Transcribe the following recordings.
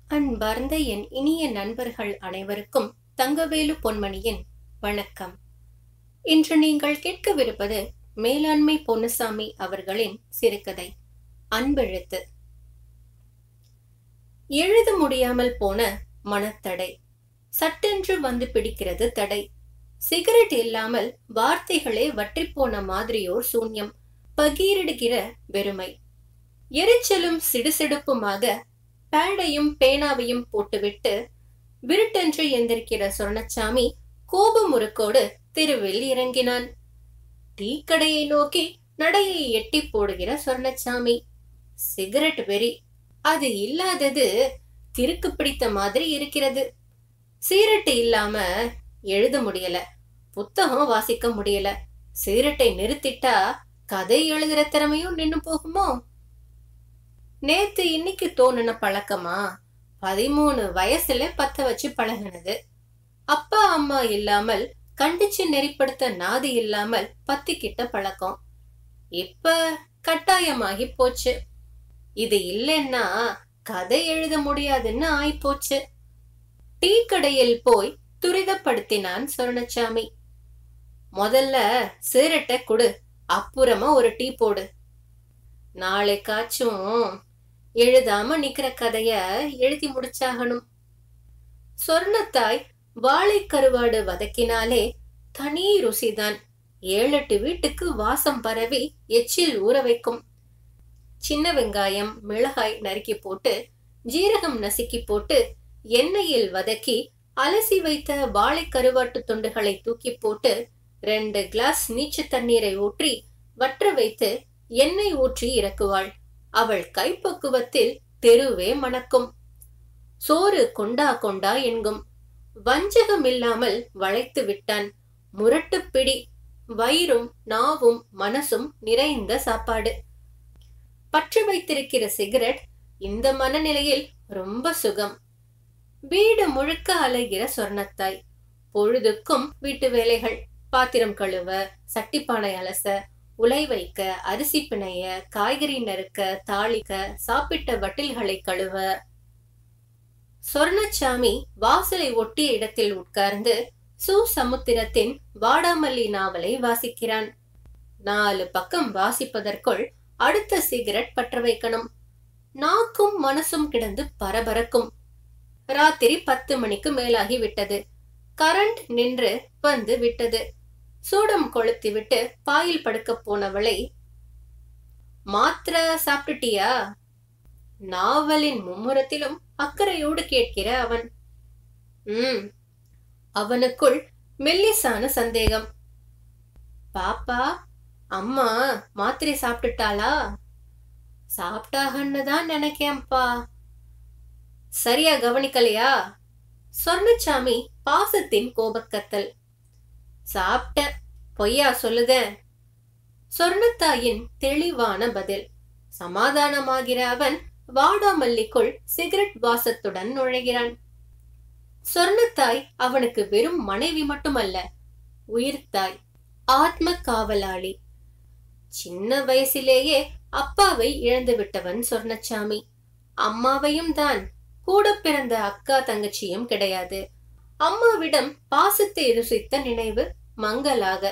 அன்பார்ந்த என் இனிய நண்பர்கள் அனைவருக்கும் தங்கவேலு பொன்மணியின் வணக்கம் இன்று நீங்கள் கேட்கவிருப்பது மேலாண்மை பொன்னுசாமி அவர்களின் சிறுகதை அன்பெழுத்து எழுத முடியாமல் போன மனத்தடை சட்டென்று வந்து பிடிக்கிறது தடை சிகரெட் இல்லாமல் வார்த்தைகளே வற்றிப்போன மாதிரியோர் சூன்யம் பகீரிடுகிற வெறுமை எரிச்சலும் சிடுசிடுப்புமாக பேடையும் பேனாவையும் போட்டுவிட்டு விருட்டென்று எந்திருக்கிற சொர்ணச்சாமி கோபமுறுக்கோடு தெருவில் இறங்கினான் டீ கடையை நோக்கி நடையை எட்டி போடுகிற சொர்ணச்சாமி சிகரெட் வெறி அது இல்லாதது கிறுக்கு பிடித்த மாதிரி இருக்கிறது சீரட்டு இல்லாம எழுத முடியல புத்தகம் வாசிக்க முடியல சீரட்டை நிறுத்திட்டா கதை எழுதுற திறமையும் நின்னு போகுமோ நேத்து இன்னைக்கு தோணுன பழக்கமா பதிமூணு வயசுல பத்த வச்சு பழகினது அப்பா அம்மா இல்லாமல் கண்டிச்சு நெறிப்படுத்த நாதி இல்லாமல் பத்திக்கிட்ட பழக்கம் இப்ப கட்டாயமாகி போச்சு இது இல்லைன்னா கதை எழுத முடியாதுன்னு ஆயிப்போச்சு டீ கடையில் போய் துரிதப்படுத்தினான் சொர்ணச்சாமி முதல்ல சிரட்டை கொடு அப்புறமா ஒரு டீ போடு நாளைக்காச்சும் எழுதாம நிக்கிற கதைய எழுதி முடிச்சாகணும் சொர்ணத்தாய் வாழை கருவாடு வதக்கினாலே தனி ருசிதான் ஏழெட்டு வீட்டுக்கு வாசம் பரவி எச்சில் ஊற வைக்கும் சின்ன வெங்காயம் மிளகாய் நறுக்கி போட்டு ஜீரகம் நசுக்கி போட்டு எண்ணெயில் வதக்கி அலசி வைத்த வாழை கருவாட்டு துண்டுகளை தூக்கி போட்டு ரெண்டு கிளாஸ் நீச்சு தண்ணீரை ஊற்றி வற்ற வைத்து எண்ணெய் ஊற்றி இறக்குவாள் அவள் கைப்பக்குவத்தில் தெருவே மணக்கும் சோறு கொண்டா கொண்டா என்கும் வஞ்சகம் இல்லாமல் வளைத்து விட்டான் முரட்டு பிடி வயிறும் நாவும் மனசும் நிறைந்த சாப்பாடு பற்று வைத்திருக்கிற சிகரெட் இந்த மனநிலையில் ரொம்ப சுகம் வீடு முழுக்க அலைகிற சொர்ணத்தாய் பொழுதுக்கும் வீட்டு வேலைகள் பாத்திரம் கழுவ சட்டிப்பானை அலச உலை வைக்க அரிசி பிணைய காய்கறி நறுக்க தாளிக்க சாப்பிட்ட வட்டில்களை கழுவ சொர்ணச்சாமி வாசலை ஒட்டிய இடத்தில் உட்கார்ந்து சு சமுத்திரத்தின் வாடாமல்லி நாவலை வாசிக்கிறான் நாலு பக்கம் வாசிப்பதற்குள் அடுத்த சிகரெட் பற்ற வைக்கணும் நாக்கும் மனசும் கிடந்து பரபரக்கும் ராத்திரி பத்து மணிக்கு மேலாகி விட்டது கரண்ட் நின்று வந்து விட்டது சூடம் கொளுத்தி விட்டு பாயில் படுக்க போனவளை மாத்திர சாப்பிட்டுட்டியா நாவலின் மும்முரத்திலும் அக்கறையோடு கேட்கிற அவன் உம் அவனுக்குள் மெல்லிசான சந்தேகம் பாப்பா அம்மா மாத்திரை சாப்பிட்டுட்டாளா சாப்பிட்டாகன்னு தான் நினைக்கேன்ப்பா சரியா கவனிக்கலையா சொர்ணச்சாமி பாசத்தின் கோபக்கத்தல் சாப்பிட்ட பொய்யா சொல்லுத சொர்ணத்தாயின் தெளிவான பதில் சமாதானமாகிற அவன் வாடாமல்லிக்குள் சிகரெட் வாசத்துடன் நுழைகிறான் சொர்ணத்தாய் அவனுக்கு வெறும் மனைவி மட்டுமல்ல உயிர்த்தாய் ஆத்ம காவலாளி சின்ன வயசிலேயே அப்பாவை இழந்து விட்டவன் சொர்ணச்சாமி அம்மாவையும் தான் கூட பிறந்த அக்கா தங்கச்சியும் கிடையாது அம்மாவிடம் பாசத்தை ருசித்த நினைவு மங்கலாக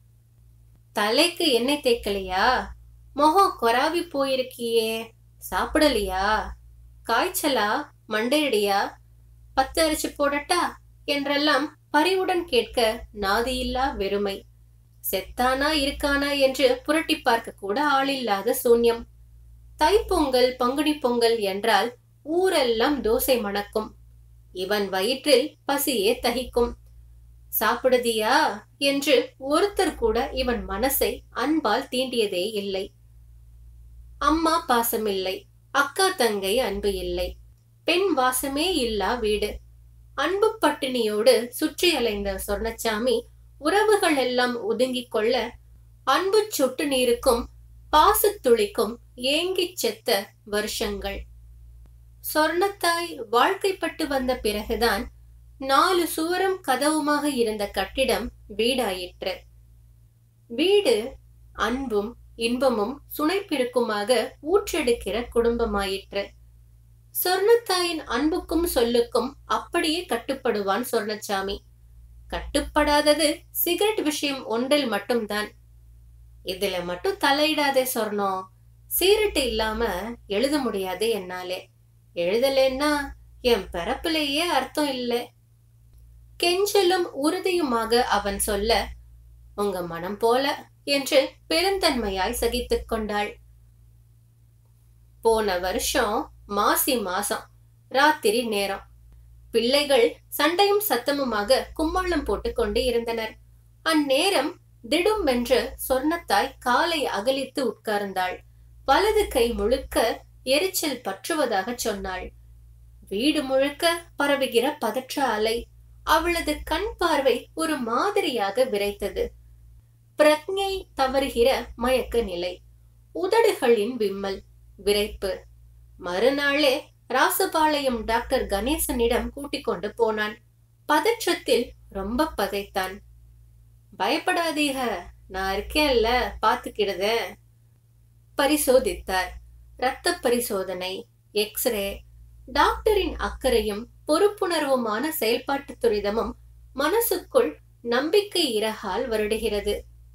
தலைக்கு எண்ணெய் தேய்க்கலையா முகம் கொராவி போயிருக்கியே சாப்பிடலையா காய்ச்சலா மண்டையடியா பத்து அரிச்சு போடட்டா என்றெல்லாம் பரிவுடன் கேட்க நாதியில்லா வெறுமை செத்தானா இருக்கானா என்று புரட்டி பார்க்க கூட ஆளில்லாத சூன்யம் தைப்பொங்கல் பங்குனி பொங்கல் என்றால் ஊரெல்லாம் தோசை மணக்கும் இவன் வயிற்றில் பசியே தகிக்கும் சாப்பிடுதியா என்று ஒருத்தர் கூட இவன் மனசை அன்பால் தீண்டியதே இல்லை அம்மா பாசமில்லை அக்கா தங்கை அன்பு இல்லை பெண் வாசமே இல்லா வீடு அன்பு பட்டினியோடு சுற்றி அலைந்த சொர்ணச்சாமி உறவுகள் எல்லாம் ஒதுங்கிக் கொள்ள அன்பு சொட்டு நீருக்கும் பாசத்துளிக்கும் ஏங்கிச் செத்த வருஷங்கள் சொர்ணத்தாய் வாழ்க்கைப்பட்டு வந்த பிறகுதான் நாலு சுவரும் கதவுமாக இருந்த கட்டிடம் வீடாயிற்று வீடு அன்பும் இன்பமும் சுனைப்பிருக்குமாக ஊற்றெடுக்கிற குடும்பமாயிற்று சொர்ணத்தாயின் அன்புக்கும் சொல்லுக்கும் அப்படியே கட்டுப்படுவான் சொர்ணச்சாமி கட்டுப்படாதது சிகரெட் விஷயம் ஒன்றில் மட்டும்தான் இதுல மட்டும் தலையிடாதே சொர்ணம் சீரட்டு இல்லாம எழுத முடியாது என்னாலே எழுதலன்னா என் பிறப்பிலேயே அர்த்தம் இல்ல கெஞ்சலும் உறுதியுமாக அவன் சொல்ல உங்க மனம் போல என்று பெருந்தன்மையாய் சகித்துக் கொண்டாள் போன வருஷம் மாசி மாசம் ராத்திரி நேரம் பிள்ளைகள் சண்டையும் சத்தமுமாக கும்மளம் போட்டுக் கொண்டு இருந்தனர் அந்நேரம் திடும் என்று சொர்ணத்தாய் காலை அகலித்து உட்கார்ந்தாள் வலது கை முழுக்க எரிச்சல் பற்றுவதாக சொன்னாள் வீடு முழுக்க பரவுகிற பதற்ற அலை அவளது கண் பார்வை ஒரு மாதிரியாக விரைத்தது பிரக்ஞை தவறுகிற மயக்க நிலை உதடுகளின் விம்மல் விரைப்பு மறுநாளே ராசபாளையம் டாக்டர் கணேசனிடம் கூட்டிக் கொண்டு போனான் பதற்றத்தில் ரொம்ப பதைத்தான் பயப்படாதீக நான் இருக்கேன்ல பாத்துக்கிடுத பரிசோதித்தார் இரத்த பரிசோதனை எக்ஸ்ரே டாக்டரின் அக்கறையும் பொறுப்புணர்வுமான செயல்பாட்டு துரிதமும் மனசுக்குள் நம்பிக்கை இறகால் வருடுகிறது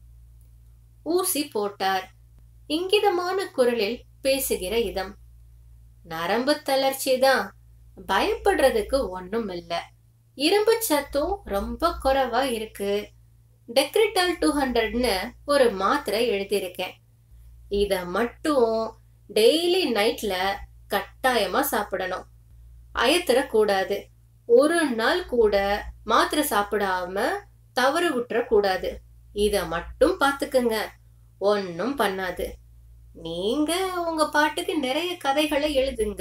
ஊசி போட்டார் இங்கிதமான குரலில் பேசுகிற இதம் நரம்பு தளர்ச்சி தான் பயப்படுறதுக்கு ஒண்ணும் இல்ல இரும்பு சத்தும் ரொம்ப குறைவா இருக்கு டெக்ரிட்டால் டூ ஹண்ட்ரட்னு ஒரு மாத்திரை எழுதியிருக்கேன் இத மட்டும் டெய்லி நைட்ல கட்டாயமா சாப்பிடணும் அயத்துற கூடாது ஒரு நாள் கூட மாத்திரை சாப்பிடாம தவறு விட்டுற கூடாது இத மட்டும் பாத்துக்குங்க ஒன்னும் பண்ணாது நீங்க உங்க பாட்டுக்கு நிறைய கதைகளை எழுதுங்க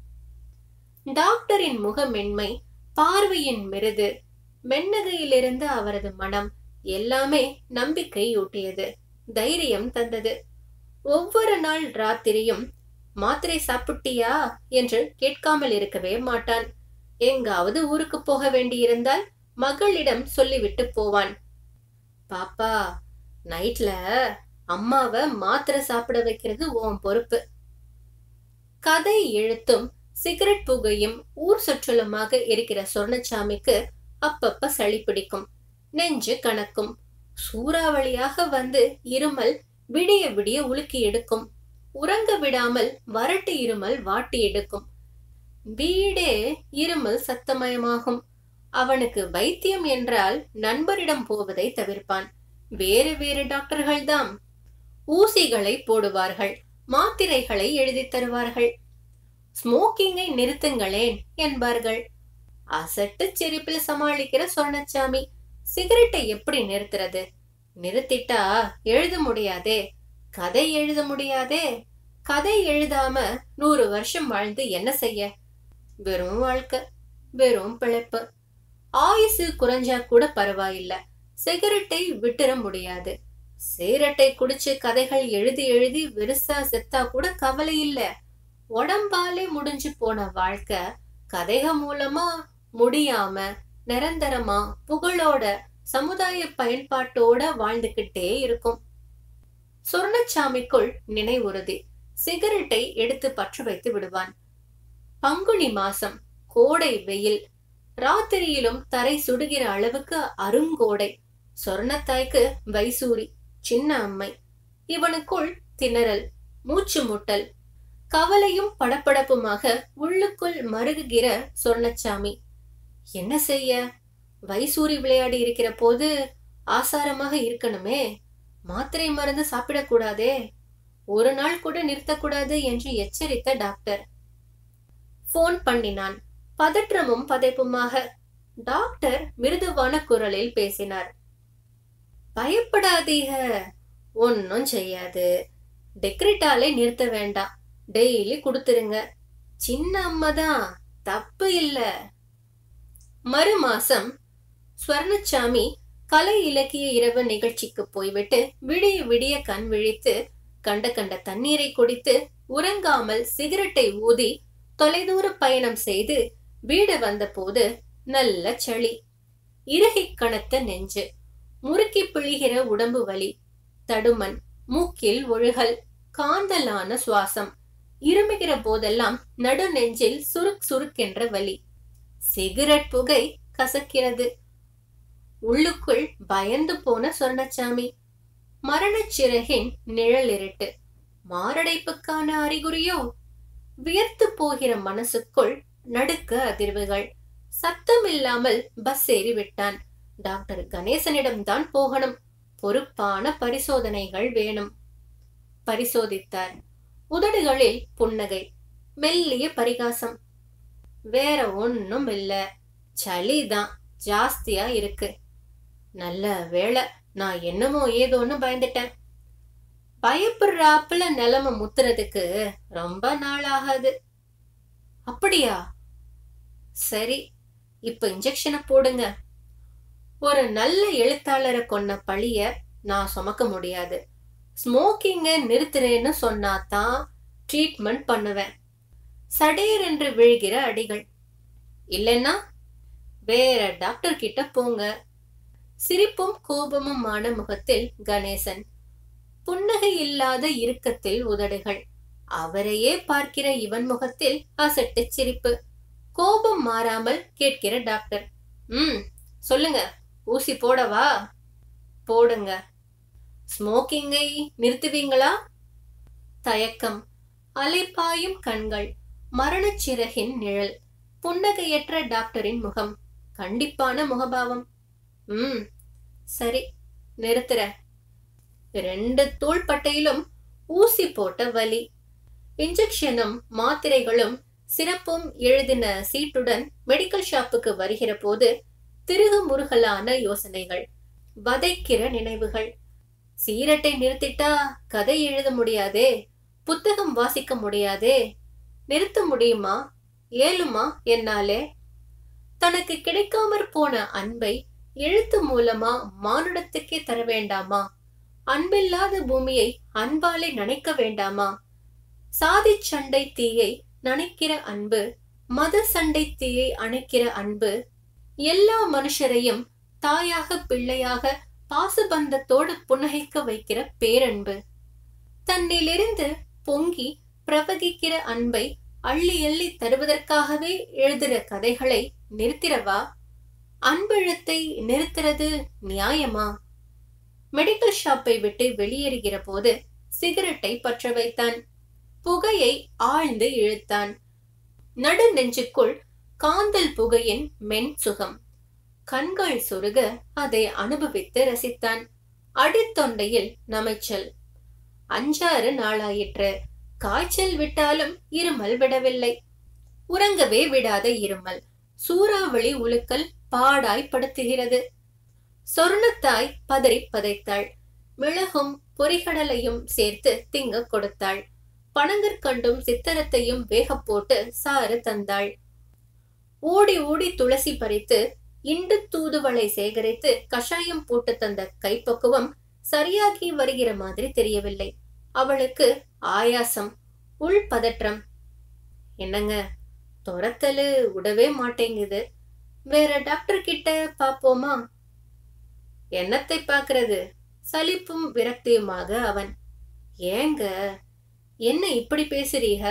டாக்டரின் முகமென்மை பார்வையின் மிருது மென்னகையிலிருந்து அவரது மனம் எல்லாமே நம்பிக்கை ஊட்டியது தைரியம் தந்தது ஒவ்வொரு நாள் ராத்திரியும் மாத்திரை சாப்பிட்டியா என்று கேட்காமல் இருக்கவே மாட்டான் எங்காவது ஊருக்கு போக வேண்டியிருந்தால் மகளிடம் சொல்லிவிட்டு போவான் பாப்பா நைட்ல அம்மாவை மாத்திரை சாப்பிட வைக்கிறது உன் பொறுப்பு கதை எழுத்தும் சிகரெட் புகையும் ஊர் சுற்றுலமாக இருக்கிற சொர்ணச்சாமிக்கு அப்பப்ப சளி பிடிக்கும் நெஞ்சு கணக்கும் சூறாவளியாக வந்து இருமல் விடிய விடிய உலுக்கி எடுக்கும் உறங்க விடாமல் வறட்டு இருமல் வாட்டி எடுக்கும் வீடே இருமல் சத்தமயமாகும் அவனுக்கு வைத்தியம் என்றால் நண்பரிடம் போவதை தவிர்ப்பான் வேறு வேறு டாக்டர்கள்தாம் ஊசிகளை போடுவார்கள் மாத்திரைகளை எழுதி தருவார்கள் ஸ்மோக்கிங்கை நிறுத்துங்களேன் என்பார்கள் அசட்டு செரிப்பில் சமாளிக்கிற சொர்ணச்சாமி சிகரெட்டை எப்படி நிறுத்துறது நிறுத்திட்டா எழுத முடியாதே கதை எழுத முடியாதே கதை எழுதாம நூறு வருஷம் வாழ்ந்து என்ன செய்ய வெறும் வாழ்க்கை வெறும் பிழைப்பு ஆயுசு குறைஞ்சா கூட பரவாயில்ல சிகரெட்டை விட்டுற முடியாது சீரட்டை குடிச்சு கதைகள் எழுதி எழுதி விருசா செத்தா கூட கவலை இல்ல உடம்பாலே முடிஞ்சு போன வாழ்க்கை கதைக மூலமா முடியாம நிரந்தரமா புகழோட சமுதாய பயன்பாட்டோட வாழ்ந்துகிட்டே இருக்கும் சொர்ணச்சாமிக்குள் நினைவுறுதி சிகரெட்டை எடுத்து பற்ற வைத்து விடுவான் பங்குனி மாசம் கோடை வெயில் ராத்திரியிலும் தரை சுடுகிற அளவுக்கு அருங்கோடை சொர்ணத்தாய்க்கு வைசூரி சின்ன அம்மை இவனுக்குள் திணறல் மூச்சு முட்டல் கவலையும் படப்படப்புமாக உள்ளுக்குள் மருகுகிற சொர்ணச்சாமி என்ன செய்ய வைசூரி விளையாடி இருக்கிற போது ஆசாரமாக இருக்கணுமே மாத்திரை மருந்து சாப்பிடக்கூடாதே ஒரு நாள் கூட நிறுத்தக்கூடாது என்று எச்சரித்த டாக்டர் போன் பண்ணினான் பதற்றமும் பதைப்புமாக டாக்டர் மிருதுவான குரலில் பேசினார் பயப்படாதீக ஒன்னும் செய்யாது டெக்ரிட்டாலே நிறுத்த வேண்டாம் டெய்லி கொடுத்துருங்க சின்ன அம்மா தான் தப்பு இல்ல மறு மாசம் ஸ்வர்ணச்சாமி கலை இலக்கிய இரவு நிகழ்ச்சிக்கு போய்விட்டு விடிய விடிய கண் விழித்து கண்ட கண்ட தண்ணீரை குடித்து உறங்காமல் சிகரெட்டை ஊதி தொலைதூர பயணம் செய்து வீடு வந்தபோது நல்ல சளி இறுகி கனத்த நெஞ்சு முறுக்கி பிழிகிற உடம்பு வலி தடுமன் மூக்கில் ஒழுகல் காந்தலான சுவாசம் இருமுகிற போதெல்லாம் நடு நெஞ்சில் சுருக் சுருக்கென்ற வலி சிகரெட் புகை கசக்கிறது உள்ளுக்குள் பயந்து போன சொர்ணச்சாமி மரணச் சிறகின் நிழல் இருட்டு மாரடைப்புக்கான அறிகுறியோ வியர்த்து போகிற மனசுக்குள் நடுக்க அதிர்வுகள் சத்தமில்லாமல் பஸ் ஏறி விட்டான் டாக்டர் கணேசனிடம் தான் போகணும் பொறுப்பான பரிசோதனைகள் வேணும் பரிசோதித்தார் உதடுகளில் புன்னகை மெல்லிய பரிகாசம் வேற ஒண்ணும் இல்ல சளிதான் ஜாஸ்தியா இருக்கு நல்ல வேளை நான் என்னமோ ஏதோன்னு பயந்துட்டேன் பயப்படுறாப்புல நிலைமை முத்துறதுக்கு ரொம்ப நாள் ஆகாது அப்படியா சரி இப்ப இன்ஜெக்ஷனை போடுங்க ஒரு நல்ல எழுத்தாளரை கொன்ன பழிய நான் சுமக்க முடியாது ஸ்மோக்கிங்க நிறுத்துறேன்னு சொன்னாதான் ட்ரீட்மெண்ட் பண்ணுவேன் சடேர் என்று விழுகிற அடிகள் இல்லைன்னா வேற டாக்டர் கிட்ட போங்க சிரிப்பும் கோபமுமான முகத்தில் கணேசன் புன்னகை இல்லாத இறுக்கத்தில் உதடுகள் அவரையே பார்க்கிற இவன் முகத்தில் அசட்டு சிரிப்பு கோபம் மாறாமல் கேட்கிற டாக்டர் ம் சொல்லுங்க ஊசி போடவா போடுங்க ஸ்மோக்கிங்கை நிறுத்துவீங்களா தயக்கம் அலைப்பாயும் கண்கள் மரணச் சிறகின் நிழல் புன்னகையற்ற டாக்டரின் முகம் கண்டிப்பான முகபாவம் ம் சரி நிறுத்துற ரெண்டு தோள்பட்டையிலும் ஊசி போட்ட வலி இன்ஜெக்ஷனும் மாத்திரைகளும் சிறப்பும் எழுதின சீட்டுடன் மெடிக்கல் ஷாப்புக்கு வருகிற போது திருகு முருகலான யோசனைகள் வதைக்கிற நினைவுகள் சீரட்டை நிறுத்திட்டா கதை எழுத முடியாதே புத்தகம் வாசிக்க முடியாதே நிறுத்த முடியுமா ஏழுமா என்னாலே தனக்கு கிடைக்காமற் போன அன்பை எழுத்து மூலமா மானுடத்துக்கே தர வேண்டாமா அன்பில்லாத பூமியை அன்பாலே நனைக்க வேண்டாமா சாதி சண்டை தீயை நனைக்கிற அன்பு மத சண்டை தீயை அணைக்கிற அன்பு எல்லா மனுஷரையும் தாயாக பிள்ளையாக பாசுபந்தத்தோடு புன்னகைக்க வைக்கிற பேரன்பு தன்னிலிருந்து பொங்கி பிரவகிக்கிற அன்பை அள்ளி அள்ளி தருவதற்காகவே எழுதுற கதைகளை நிறுத்திரவா அன்பெழுத்தை நிறுத்துறது நியாயமா மெடிக்கல் ஷாப்பை விட்டு வெளியேறுகிற போது சிகரெட்டை பற்ற வைத்தான் புகையை ஆழ்ந்து இழுத்தான் நடு நெஞ்சுக்குள் காந்தல் புகையின் மென் சுகம் கண்கள் சுருக அதை அனுபவித்து ரசித்தான் அடித்தொண்டையில் நமைச்சல் அஞ்சாறு நாளாயிற்று காய்ச்சல் விட்டாலும் இருமல் விடவில்லை உறங்கவே விடாத இருமல் சூறாவளி உலுக்கல் பாடாய் படுத்துகிறது சொர்ணத்தாய் பதறி பதைத்தாள் மிளகும் பொறிகடலையும் சேர்த்து திங்க கொடுத்தாள் பனங்கற்கண்டும் சித்தரத்தையும் வேக போட்டு சாறு தந்தாள் ஓடி ஓடி துளசி பறித்து இண்டு தூதுவளை சேகரித்து கஷாயம் போட்டு தந்த கைப்பக்குவம் சரியாகி வருகிற மாதிரி தெரியவில்லை அவளுக்கு ஆயாசம் உள் பதற்றம் என்னங்க துரத்தலு விடவே மாட்டேங்குது வேற டாக்டர் கிட்ட பாப்போமா என்னத்தை பாக்குறது சலிப்பும் விரக்தியுமாக அவன் ஏங்க என்ன இப்படி பேசுறீக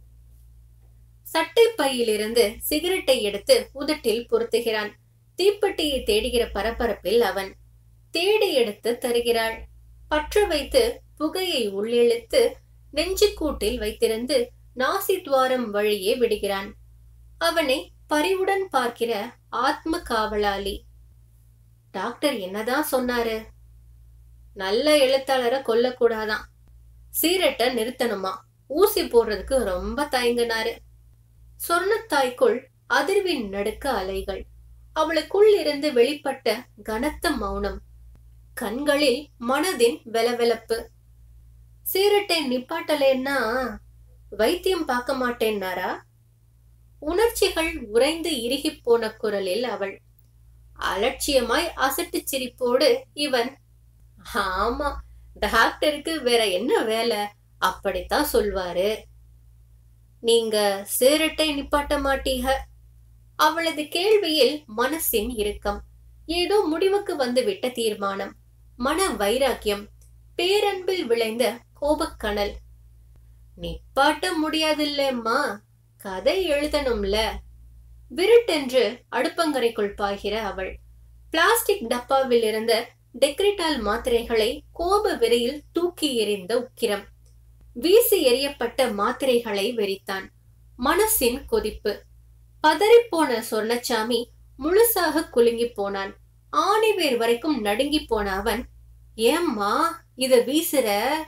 சட்டை பையிலிருந்து சிகரெட்டை எடுத்து உதட்டில் பொருத்துகிறான் தீப்பெட்டியை தேடுகிற பரபரப்பில் அவன் தேடி எடுத்து தருகிறாள் பற்ற வைத்து புகையை உள்ளிழுத்து நெஞ்சுக்கூட்டில் வைத்திருந்து நாசி துவாரம் வழியே விடுகிறான் அவனை பரிவுடன் பார்க்கிற ஆத்ம காவலாளி டாக்டர் என்னதான் சொன்னாரு நல்ல எழுத்தாளரை கொல்லக்கூடாதான் சீரட்டை நிறுத்தணுமா ஊசி போடுறதுக்கு ரொம்ப தயங்கினாரு சொர்ணத்தாய்க்குள் அதிர்வின் நடுக்க அலைகள் அவளுக்குள் இருந்து வெளிப்பட்ட கனத்த மௌனம் கண்களில் மனதின் வெலவெலப்பு சீரட்டை நிப்பாட்டலேன்னா வைத்தியம் பார்க்க மாட்டேன்னாரா உணர்ச்சிகள் உறைந்து இறுகிப் போன குரலில் அவள் அலட்சியமாய் அசட்டுச் சிரிப்போடு இவன் ஆமா டாக்டருக்கு வேற என்ன வேலை அப்படித்தான் சொல்வாரு நீங்க சீரட்டை நிப்பாட்ட மாட்டீக அவளது கேள்வியில் மனசின் இறுக்கம் ஏதோ முடிவுக்கு வந்து விட்ட தீர்மானம் மன வைராக்கியம் பேரன்பில் விளைந்த கோபக்கணல் நிப்பாட்ட முடியாதில்லேம்மா கதை எழுதணும்ல விருட்டென்று அடுப்பங்கரைக்குள் பாய்கிற அவள் பிளாஸ்டிக் டப்பாவில் இருந்த டெக்ரிட்டால் மாத்திரைகளை கோப வெறியில் தூக்கி எறிந்த உக்கிரம் வீசி எறியப்பட்ட மாத்திரைகளை வெறித்தான் மனசின் கொதிப்பு பதறிப்போன சொர்ணச்சாமி முழுசாக குலுங்கி போனான் ஆணிவேர் வரைக்கும் நடுங்கி போன அவன் ஏம்மா இத வீசுற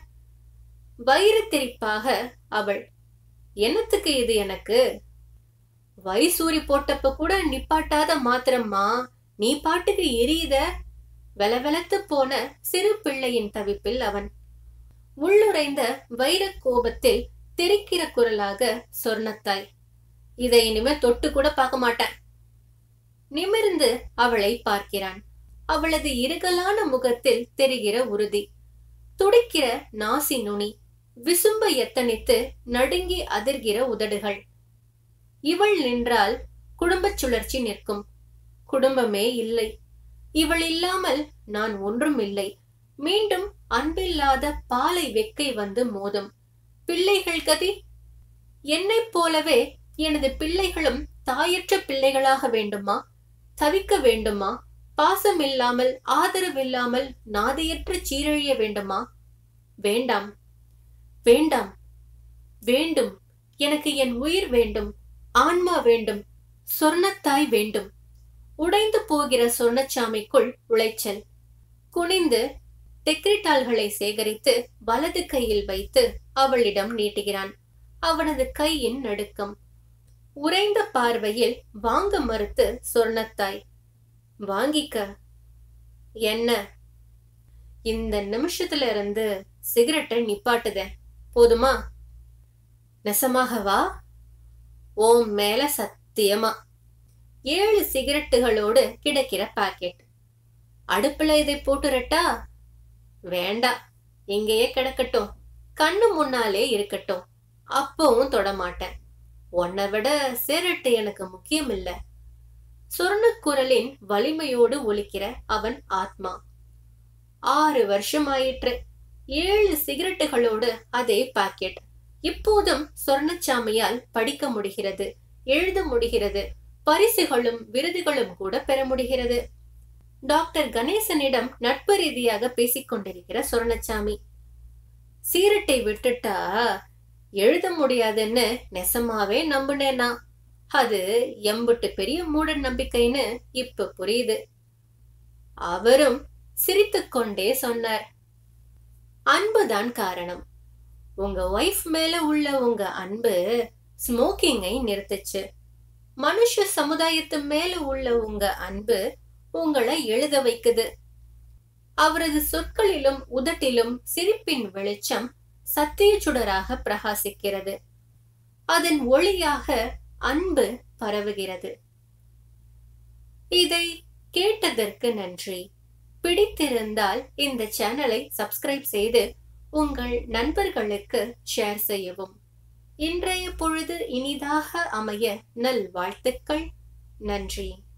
வயிறுத்திரிப்பாக அவள் என்னத்துக்கு இது எனக்கு வைசூரி போட்டப்ப கூட நிப்பாட்டாத மாத்திரம்மா நீ பாட்டுக்கு எரியுத வெலவெலத்து போன சிறு பிள்ளையின் தவிப்பில் அவன் உள்ளுரைந்த வைரக் கோபத்தில் தெரிக்கிற குரலாக சொர்ணத்தாய் இதை இனிமே தொட்டு கூட பார்க்க மாட்டேன் நிமிர்ந்து அவளை பார்க்கிறான் அவளது இருகலான முகத்தில் தெரிகிற உறுதி துடிக்கிற நாசி நுனி விசும்ப எத்தனித்து நடுங்கி அதிர்கிற உதடுகள் இவள் நின்றால் குடும்பச் சுழற்சி நிற்கும் குடும்பமே இல்லை இவள் இல்லாமல் நான் ஒன்றும் இல்லை மீண்டும் அன்பில்லாத பாலை வெக்கை வந்து மோதும் பிள்ளைகள் கதி என்னைப் போலவே எனது பிள்ளைகளும் தாயற்ற பிள்ளைகளாக வேண்டுமா தவிக்க வேண்டுமா பாசமில்லாமல் ஆதரவில்லாமல் நாதையற்ற சீரழிய வேண்டுமா வேண்டாம் வேண்டாம் வேண்டும் எனக்கு என் உயிர் வேண்டும் ஆன்மா வேண்டும் சொர்ணத்தாய் வேண்டும் உடைந்து போகிற சொர்ணச்சாமிக்குள் உளைச்சல் குனிந்து டெக்ரிட்டால்களை சேகரித்து வலது கையில் வைத்து அவளிடம் நீட்டுகிறான் அவனது கையின் நடுக்கம் உறைந்த பார்வையில் வாங்க மறுத்து சொர்ணத்தாய் வாங்கிக்க என்ன இந்த நிமிஷத்துல இருந்து சிகரெட்டை நிப்பாட்டுத போதுமா நெசமாகவா ஓம் மேல சத்தியமா ஏழு சிகரெட்டுகளோடு கிடைக்கிற பாக்கெட் அடுப்புல இதை போட்டுறட்டா வேண்டாம் இங்கேயே கிடக்கட்டும் கண்ணு முன்னாலே இருக்கட்டும் அப்பவும் தொடமாட்டேன் உன்னை விட சிரட்டு எனக்கு முக்கியம் இல்ல சுரணக்குரலின் வலிமையோடு ஒலிக்கிற அவன் ஆத்மா ஆறு வருஷம் ஆயிற்று ஏழு சிகரெட்டுகளோடு அதே பாக்கெட் இப்போதும் சொர்ணச்சாமியால் படிக்க முடிகிறது எழுத முடிகிறது பரிசுகளும் விருதுகளும் கூட பெற முடிகிறது டாக்டர் கணேசனிடம் நட்பு ரீதியாக பேசிக் கொண்டிருக்கிற சொர்ணச்சாமி சீரட்டை விட்டுட்டா எழுத முடியாதுன்னு நெசமாவே நம்புனேனா அது எம்புட்டு பெரிய மூட நம்பிக்கைன்னு இப்ப புரியுது அவரும் சிரித்துக்கொண்டே சொன்னார் அன்புதான் காரணம் உங்க ஒய்ஃப் மேல உள்ள உங்க அன்பு ஸ்மோக்கிங்கை நிறுத்துச்சு மனுஷ சமுதாயத்து மேல உள்ள உங்க அன்பு உங்களை எழுத வைக்குது அவரது சொற்களிலும் உதட்டிலும் சிரிப்பின் வெளிச்சம் சத்திய சுடராக பிரகாசிக்கிறது அதன் ஒளியாக அன்பு பரவுகிறது இதை கேட்டதற்கு நன்றி பிடித்திருந்தால் இந்த சேனலை சப்ஸ்கிரைப் செய்து உங்கள் நண்பர்களுக்கு ஷேர் செய்யவும் இன்றைய பொழுது இனிதாக அமைய நல் வாழ்த்துக்கள் நன்றி